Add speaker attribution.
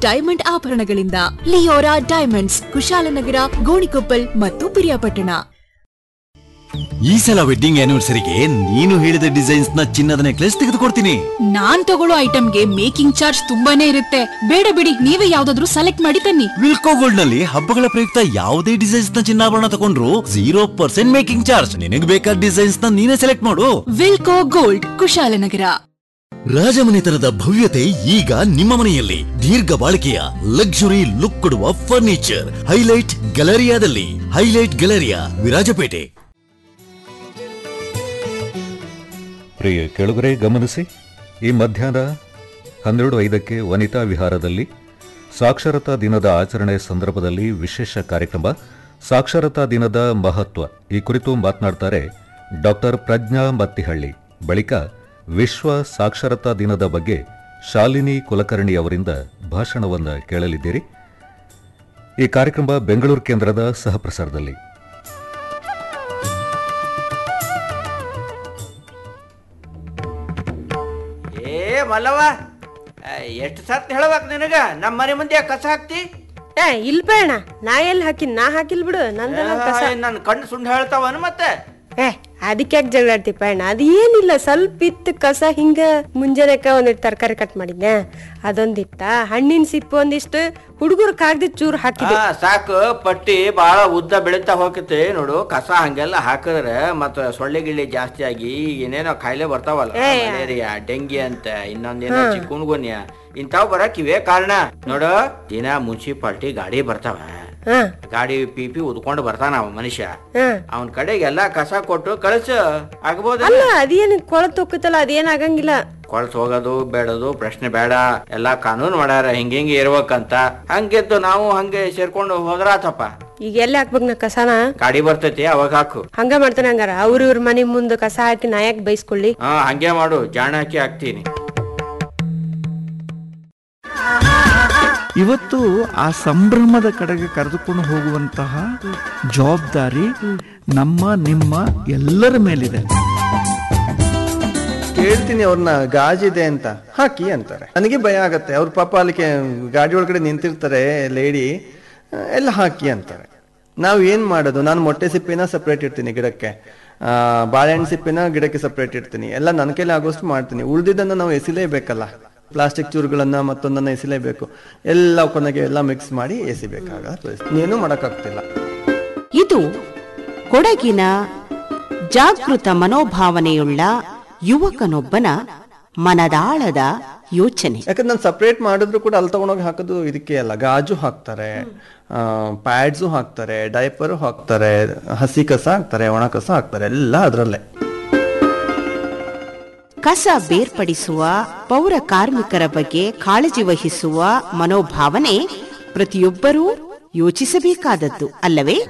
Speaker 1: Diamond ಆಭರಣಗಳಿಂದ Leora diamonds Kushalnagar Gonikoppal ಮತ್ತು ಪಿರಿಯಾಪಟ್ಟಣ
Speaker 2: ಈ ಸಲ ವೆಡ್ಡಿಂಗ್ ಆನಿವರ್ಸರಿಗೆ ನೀನು ಹೇಳಿದ ಡಿಸೈನ್ಸ್ ನ ಚಿನ್ನದ ನೆಕ್ಲೆಸ್ ತೆಗೆದುಕೊಡ್ತೀನಿ
Speaker 3: ನಾನ್ ತಗೊಳ್ಳೋ ಐಟಮ್ಗೆ ಮೇಕಿಂಗ್ ಚಾರ್ಜ್ ತುಂಬಾನೇ ಇರುತ್ತೆ ಬೇಡ ಬಿಡಿ ನೀವೇ ಯಾವ್ದಾದ್ರು ಸೆಲೆಕ್ಟ್ ಮಾಡಿ ತನ್ನಿ
Speaker 2: ವಿಲ್ಕೋ ಗೋಲ್ಡ್ ನಲ್ಲಿ ಹಬ್ಬಗಳ ಪ್ರಯುಕ್ತ ಯಾವುದೇ ಡಿಸೈನ್ಸ್ ನ ಚಿನ್ನಾಭರಣ ತಗೊಂಡ್ರು ಜೀರೋ ಪರ್ಸೆಂಟ್ ಮೇಕಿಂಗ್ ಚಾರ್ಜ್ ನಿನಗೆ ಬೇಕಾದ ಡಿಸೈನ್ಸ್ ನ ನೀನೇ ಸೆಲೆಕ್ಟ್ ಮಾಡು
Speaker 3: ವಿಲ್ಕೋ ಗೋಲ್ಡ್ ಕುಶಾಲನಗರ
Speaker 2: ರಾಜಮನೆತನದ ಭವ್ಯತೆ ಈಗ ನಿಮ್ಮ ಮನೆಯಲ್ಲಿ ದೀರ್ಘ ಬಾಳಿಕೆಯ ಲಕ್ಸುರಿ ಲುಕ್ ಕೊಡುವ ಫರ್ನಿಚರ್ ಹೈಲೈಟ್ ಗ್ಯಾಲರಿಯಾದಲ್ಲಿ ಹೈಲೈಟ್ ಗ್ಯಾಲರಿಯಾ ವಿರಾಜಪೇಟೆ
Speaker 4: ಪ್ರಿಯ ಕೆಳಗರೆ ಗಮನಿಸಿ ಈ ಮಧ್ಯಾಹ್ನ ಹನ್ನೆರಡು ಐದಕ್ಕೆ ವನಿತಾ ವಿಹಾರದಲ್ಲಿ ಸಾಕ್ಷರತಾ ದಿನದ ಆಚರಣೆ ಸಂದರ್ಭದಲ್ಲಿ ವಿಶೇಷ ಕಾರ್ಯಕ್ರಮ ಸಾಕ್ಷರತಾ ದಿನದ ಮಹತ್ವ ಈ ಕುರಿತು ಮಾತನಾಡ್ತಾರೆ ಡಾಕ್ಟರ್ ಪ್ರಜ್ಞಾ ಮತ್ತಿಹಳ್ಳಿ ಬಳಿಕ ವಿಶ್ವ ಸಾಕ್ಷರತಾ ದಿನದ ಬಗ್ಗೆ ಶಾಲಿನಿ ಕುಲಕರ್ಣಿ ಅವರಿಂದ ಭಾಷಣವನ್ನು ಕೇಳಲಿದ್ದೀರಿ ಈ ಕಾರ್ಯಕ್ರಮ ಬೆಂಗಳೂರು ಕೇಂದ್ರದ ಸಹಪ್ರಸಾರದಲ್ಲಿ
Speaker 5: ಏ ಮಲ್ಲವ ಎಷ್ಟು ಸತ್ ಹೇಳಬೇಕು ನಿನಗ ನಮ್ಮ ಮನೆ ಮುಂದೆ ಕಸ ಹಾಕ್ತಿ
Speaker 6: ಏ ಇಲ್ ಬೇಡ ನಾ ಎಲ್ಲಿ ಹಾಕಿನ್ ನಾ ಹಾಕಿಲ್ ಬಿಡು ನಂದೆಲ್ಲ ಕಸ
Speaker 5: ನನ್ನ ಕಣ್ಣು ಸುಂಡ್ ಹೇಳ್ತಾವನು ಮತ್ತೆ
Speaker 6: ಏ ಅದಕ್ಕೆ ಯಾಕೆ ಜಗಳಾಡ್ತಿ ಪಯಣ ಅದು ಏನಿಲ್ಲ ಸ್ವಲ್ಪ ಇತ್ತು ಕಸ ಹಿಂಗ ಮುಂಜಾನೆಕ ಒಂದಿಟ್ಟು ತರಕಾರಿ ಕಟ್ ಮಾಡಿದ್ನೆ ಅದೊಂದಿತ್ತ ಹಣ್ಣಿನ ಸಿಪ್ಪು ಒಂದಿಷ್ಟು ಹುಡುಗರು ಕಾಗ್ದಿ ಚೂರು ಹಾಕಿದೆ
Speaker 5: ಆ, ಸಾಕು ಪಟ್ಟಿ ಬಾಳ ಉದ್ದ ಬೆಳೀತಾ ಹೋಗತ್ತೆ ನೋಡು ಕಸ ಹಂಗೆಲ್ಲ ಹಾಕಿದ್ರೆ ಮತ್ತ ಸೊಳ್ಳೆ ಗಿಳ್ಳೆ ಜಾಸ್ತಿ ಆಗಿ ಏನೇನೋ ಕಾಯಿಲೆ ಬರ್ತಾವಲ್ಲ
Speaker 6: ಏ.
Speaker 5: ಮಲೇರಿಯಾ ಡೆಂಗಿ ಅಂತ ಇನ್ನೊಂದೇನೋ ಚಿಕ್ಕುನ್ಗುನ್ಯ ಇಂತಾವ್ ಬರಕಿವೆ ಕಾರಣ ನೋಡು ದಿನ ಮುನ್ಸಿಪಾಲ್ಟಿ ಗಾಡಿ ಬರ್ತಾವ
Speaker 6: ಹಾ
Speaker 5: ಗಾಡಿ ಪಿ ಪಿ ಉದ್ಕೊಂಡು ಬರ್ತಾನ ಅವ ಮನುಷ್ಯ
Speaker 6: ಹಾ
Speaker 5: ಅವನ್ ಕಡೆಗೆ ಎಲ್ಲಾ ಕಸ ಕೊಟ್ಟು ಕಳಿಸು ಆಗ್ಬೋದ
Speaker 6: ಅಲ್ಲ ಅದೇನು ಕೊಳತ್ ಹೋಗುತ್ತಲ್ಲ ಅದೇನ್ ಆಗಂಗಿಲ್ಲ
Speaker 5: ಕೊಳ್ಸ್ ಹೋಗೋದು ಬೇಡದು ಪ್ರಶ್ನೆ ಬೇಡ ಎಲ್ಲಾ ಕಾನೂನು ಮಾಡ್ಯಾರ ಹಿಂಗ ಹಿಂಗ ಇರ್ಬೇಕಂತ ಹಂಗೆದ್ದು ನಾವು ಹಂಗೆ ಸೇರ್ಕೊಂಡು ಹೋದ್ರಾತಪ್ಪ
Speaker 6: ಈಗ ಎಲ್ಲಿ ಹಾಕ್ಬೇಕು ನಾ ಕಸನ
Speaker 5: ಗಾಡಿ ಬರ್ತೈತಿ ಅವಾಗ ಹಾಕು
Speaker 6: ಹಂಗ ಮಾಡ್ತಾನೆ ಹಂಗಾರ ಅವ್ರ ಇವ್ರ ಮನೆ ಮುಂದೆ ಕಸ ಹಾಕಿ ನಾ ಯಾಕೆ ಬೈಸ್ಕೊಳ್ಳಿ
Speaker 5: ಹಾ ಹಂಗೆ ಮಾಡು ಜಾಣ ಹಾಕಿ ಹಾಕ್ತೀನಿ
Speaker 7: ಇವತ್ತು ಆ ಸಂಭ್ರಮದ ಕಡೆಗೆ ಕರೆದುಕೊಂಡು ಹೋಗುವಂತಹ ಜವಾಬ್ದಾರಿ ನಮ್ಮ ನಿಮ್ಮ ಎಲ್ಲರ ಮೇಲಿದೆ
Speaker 8: ಕೇಳ್ತೀನಿ ಅವ್ರನ್ನ ಗಾಜಿದೆ ಅಂತ ಹಾಕಿ ಅಂತಾರೆ ನನಗೆ ಭಯ ಆಗತ್ತೆ ಅವ್ರ ಪಾಪ ಅಲ್ಲಿಗೆ ಗಾಡಿ ಒಳಗಡೆ ನಿಂತಿರ್ತಾರೆ ಲೇಡಿ ಎಲ್ಲ ಹಾಕಿ ಅಂತಾರೆ ನಾವು ಏನ್ ಮಾಡೋದು ನಾನು ಮೊಟ್ಟೆ ಸಿಪ್ಪಿನ ಸಪ್ರೇಟ್ ಇಡ್ತೀನಿ ಗಿಡಕ್ಕೆ ಆ, ಬಾಳೆಹಣ್ಣು ಸಿಪ್ಪಿನ ಗಿಡಕ್ಕೆ ಸಪ್ರೇಟ್ ಇಡ್ತೀನಿ ಎಲ್ಲ ನನ್ನ ಕೈಲಿ ಆಗೋಷ್ಟು ಮಾಡ್ತೀನಿ ಉಳಿದಿದ್ದನ್ನು ನಾವು ಎಸಿಲೇಬೇಕಲ್ಲ ಪ್ಲಾಸ್ಟಿಕ್ ಚೂರುಗಳನ್ನ ಮತ್ತೊಂದನ್ನ ಎಸಿಲೇಬೇಕು ಎಲ್ಲ ಕೊನೆಗೆ ಎಲ್ಲ ಮಿಕ್ಸ್ ಮಾಡಿ ಎಸಿಬೇಕಾಗ ಏನು ಮಾಡೋಕ್ಕಾಗ್ತಿಲ್ಲ
Speaker 9: ಇದು ಕೊಡಗಿನ ಜಾಗೃತ ಮನೋಭಾವನೆಯುಳ್ಳ ಯುವಕನೊಬ್ಬನ ಮನದಾಳದ ಯೋಚನೆ
Speaker 8: ಯಾಕಂದ್ರೆ ನಾನು ಸಪ್ರೇಟ್ ಮಾಡಿದ್ರು ಕೂಡ ಅಲ್ಲಿ ತಗೊಂಡೋಗಿ ಹಾಕೋದು ಇದಕ್ಕೆ ಅಲ್ಲ ಗಾಜು ಹಾಕ್ತಾರೆ ಪ್ಯಾಡ್ಸು ಹಾಕ್ತಾರೆ ಡೈಪರು ಹಾಕ್ತಾರೆ ಹಸಿ ಕಸ ಹಾಕ್ತಾರೆ ಒಣ ಕಸ ಹಾಕ್ತಾರೆ ಎಲ್ಲ ಅದರಲ್ಲೇ
Speaker 9: ಕಸ ಬೇರ್ಪಡಿಸುವ ಪೌರ ಕಾರ್ಮಿಕರ ಬಗ್ಗೆ ಕಾಳಜಿ ವಹಿಸುವ ಮನೋಭಾವನೆ ಪ್ರತಿಯೊಬ್ಬರೂ ಯೋಚಿಸಬೇಕಾದದ್ದು ಅಲ್ಲವೇ